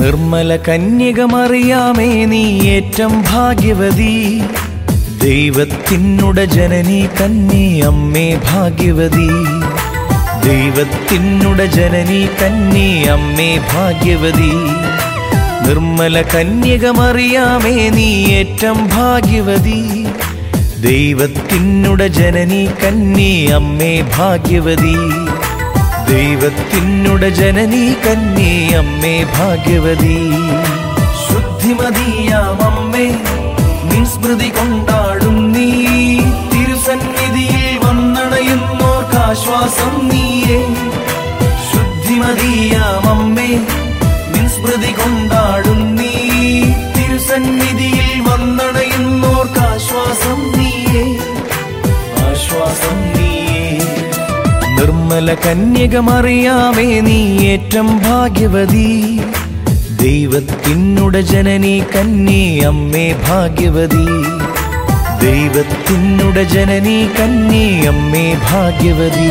നിർമ്മല കന്യകമറിയാമേ നീ ഏറ്റം ഭാഗ്യവതി ദൈവത്തിനുട ജനനി കന്നി അമ്മേ ഭാഗ്യവതി ദൈവത്തിനുട ജനനി കന്നി അമ്മേ ഭാഗ്യവതി നിർമ്മല കന്യകമറിയാമേ നീ ഏറ്റം ഭാഗ്യവതി ദൈവത്തിനുട ജനനി കന്നി അമ്മേ ഭാഗ്യവതി ദൈവത്തിനുട ജനനി കന്നി അമ്മേ ഭാഗ്യവതി ശുദ്ധിമതിയാമമ്മേ നിൻ സ്മൃതി കൊണ്ടാടും നീ തിരുസന്നിധിയിൽ വന്നണയുന്നോർക്കാശ്വാസം നീയേ ശുദ്ധിമതിയാമമ്മേ നിൻ സ്മൃതി കൊണ്ടാടും നീ തിരുസന്നിധിയിൽ വന്നണയുന്നോർക്കാശ്വാസം നീയേ ആശ്വാസം നീയേ നിർമ്മല കന്യകമറിയാമേ നീ ഏറ്റം ഭാഗ്യവതി ദൈവത്തിനുട ജനനി കന്നി അമ്മേ ഭാഗ്യവതി ദൈവത്തിനുട ജനനി കന്നി അമ്മേ ഭാഗ്യവതി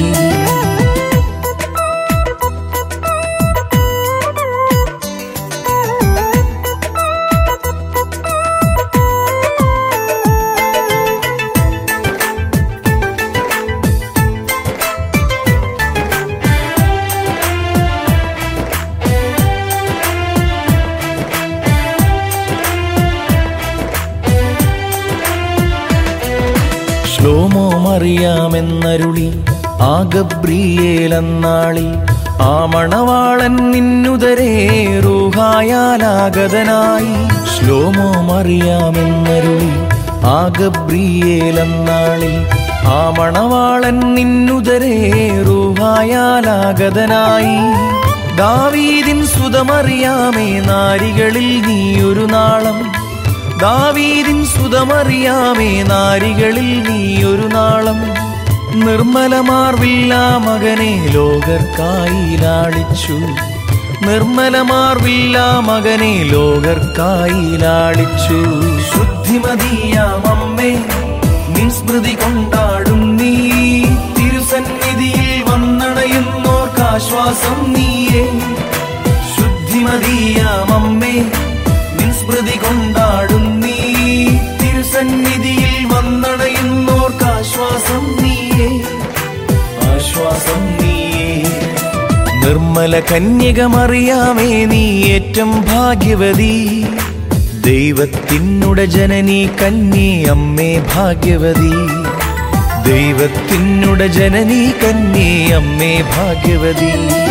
ശ്ലോമോ മറിയാമെന്നരുളി ആ ഗബ്രിയേലെന്നാളിൽ ആ മണവാളൻ നിന്നുദരേ റൂഹായാലാഗതനായി ശ്ലോമോ മറിയാമെന്നരുളി ആ ഗബ്രിയേലെന്നാളിൽ ആ മണവാളൻ നിന്നുദരേ റൂഹായാലാഗതനായി ദാവീദിൻ സുതമറിയാമേ നാരികളിൽ നീയൊരു നാളം ദാവീദിൻ സുതമറിയാമേ നാരികളിൽ നീയൊരു നാളം നിർമ്മലമാർവില്ല മകനെ ലോകർക്കായി ലാളിച്ചു നിർമ്മലമാർവില്ല മകനെ ലോകർക്കായി ലാളിച്ചു ശുദ്ധിമതിയാമമ്മേ നിൻ സ്മൃതി കൊണ്ടാടും നീ തിരുസന്നിധിയിൽ വന്നണയുന്നോർക്കാശ്വാസം നീയേ ശുദ്ധിമതിയാമമ്മേ നിൻ സ്മൃതി കൊണ്ടാടും നീ തിരുസന്നിധിയിൽ വന്നണയുന്നോർക്കാശ്വാസം നീയേ ആശ്വാസം നീയേ നിർമ്മല കന്യകമറിയാമേ നീ ഏറ്റം ഭാഗ്യവതി ദൈവത്തിനുട ജനനി കന്നി അമ്മേ ഭാഗ്യവതി ദൈവത്തിനുട ജനനി കന്നി അമ്മേ ഭാഗ്യവതി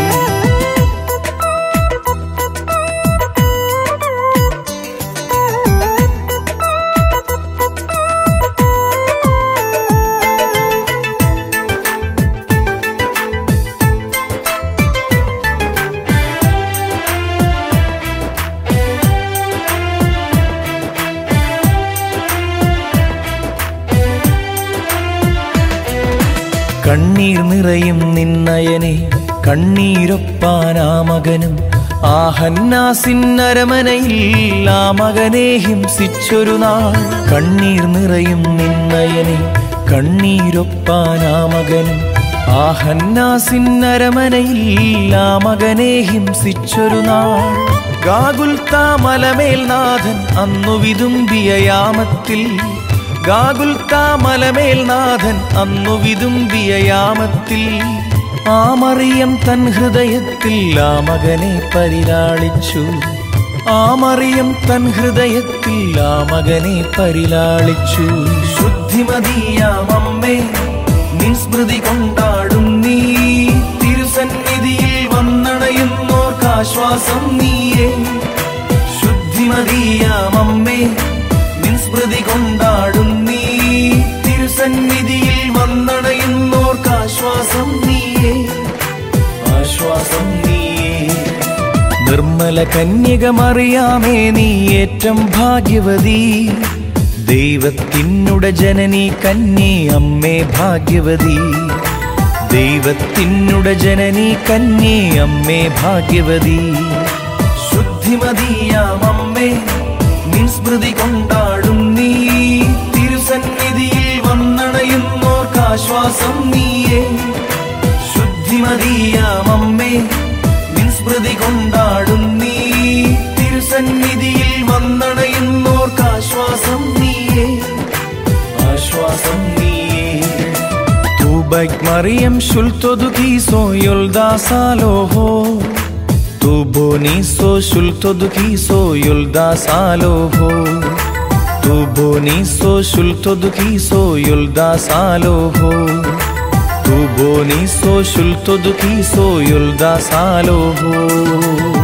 കണ്ണീർ നിറയും നിന്നയനെ കണ്ണീരൊപ്പാനാ മകനും ആ ഹന്നാസിന്നരമനയിൽ ആ മകനെ ഹിംസിച്ചൊരു നാൾ കണ്ണീർ നിറയും നിന്നയനെ കണ്ണീരൊപ്പാനാ മകനും ആ ഹന്നാസിന്നരമനയിൽ ആ മകനെ ഹിംസിച്ചൊരു നാൾ ഗാഗുൽത്താ മലമേൽ നാഥൻ അന്നു വിതുമ്പിയ യാമത്തിൽ ഗാഗുൽത്താ മലമേൽ നാഥൻ അന്നു വിതുമ്പിയ യാമത്തിൽ ആ മറിയം തൻ ഹൃദയത്തിൽ ആ മകനെ പരിലാളിച്ചു ആ മറിയം തൻ ഹൃദയത്തിൽ ആ മകനെ പരിലാളിച്ചു ശുദ്ധിമതിയാമമ്മേ നിൻ സ്മൃതി കൊണ്ടാടും നീ തിരുസന്നിധിയിൽ വന്നണയുന്നോർക്കാശ്വാസം നീയേ ശുദ്ധിമതിയാമമ്മേ നിൻ സ്മൃതി കൊണ്ടാടും നീ തിരുസന്നിധിയിൽ വന്നണയുന്നോർക്കാശ്വാസം നീയേ ആശ്വാസം നീയേ നിർമ്മല കന്യകമറിയാമേ നീ ഏറ്റം ഭാഗ്യവതി ദൈവത്തിനുട ജനനി കന്നി അമ്മേ ഭാഗ്യവതി ദൈവത്തിനുട ജനനി കന്നി അമ്മേ ഭാഗ്യവതി ശുദ്ധിമതിയാമമ്മേ നിൻ സ്മൃതി കൊണ്ടാടും നീ തിരുസന്നിധിയിൽ വന്നണയുന്നോർക്കാശ്വാസം നീയേ ശുദ്ധിമതിയാമമ്മേ നിൻ സ്മൃതി കൊണ്ടാടും നീ בבית מרים שולטודו כיסו יולדה סלוהו Tu boniso shultod kiso yulda saloho Tu boniso shultod kiso yulda saloho Tu boniso shultod kiso yulda saloho